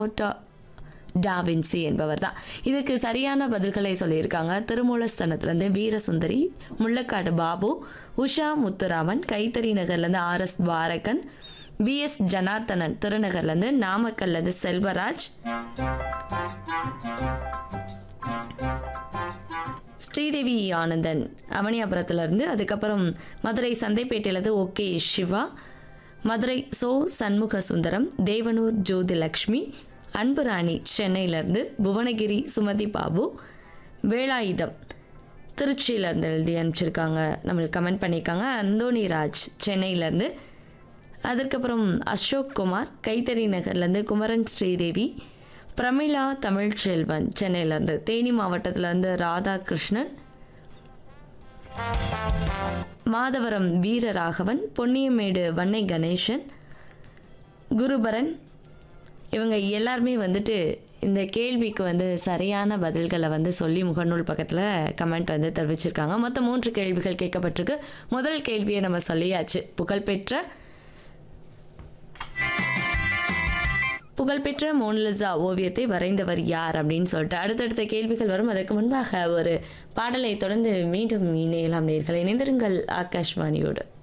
ஓட்டா டாவின்சி என்பவர் தான் இதுக்கு சரியான பதில்களை சொல்லியிருக்காங்க திருமூலஸ்தனத்துலேருந்து வீரசுந்தரி முள்ளக்காடு பாபு உஷா முத்துராமன் கைத்தறி நகர்லேருந்து R S Dwarakan PS Janardhanan திருநகர்லேருந்து நாமக்கல்லேருந்து செல்வராஜ் ஸ்ரீதேவி ஆனந்தன் அவனியாபுரத்துலேருந்து அதுக்கப்புறம் மதுரை சந்தைப்பேட்டையிலேருந்து ஓகே சிவா மதுரை சோ சண்முக சுந்தரம் தேவனூர் ஜோதிலக்ஷ்மி அன்புராணி சென்னையிலேருந்து புவனகிரி சுமதி பாபு வேலாயுதம் திருச்சியிலேருந்து எழுதி அனுப்பிச்சிருக்காங்க நம்மளுக்கு கமெண்ட் பண்ணியிருக்காங்க அந்தோணி ராஜ் சென்னையிலேருந்து அதுக்கப்புறம் அசோக் குமார் கைத்தறி நகர்லேருந்து குமரன் ஸ்ரீதேவி பிரமிளா தமிழ்ச்செல்வன் சென்னையிலேருந்து தேனி மாவட்டத்திலேருந்து ராதாகிருஷ்ணன் மாதவரம் வீரராகவன் பொன்னியமேடு வன்னை கணேசன் குருபரன் இவங்க எல்லாருமே வந்துட்டு இந்த கேள்விக்கு வந்து சரியான பதில்களை வந்து சொல்லி முகநூல் பக்கத்தில் கமெண்ட் வந்து தெரிவிச்சிருக்காங்க மொத்தம் மூன்று கேள்விகள் கேட்கப்பட்டிருக்கு முதல் கேள்வியை நம்ம சொல்லியாச்சு புகழ்பெற்ற புகழ்பெற்ற மோனலிசா ஓவியத்தை வரைந்தவர் யார் அப்படின்னு சொல்லிட்டு அடுத்தடுத்த கேள்விகள் வரும் அதற்கு முன்பாக ஒரு பாடலை தொடர்ந்து மீண்டும் இணையலாம் நேர்களை இணைந்திருங்கள் ஆகாஷ்வாணியோடு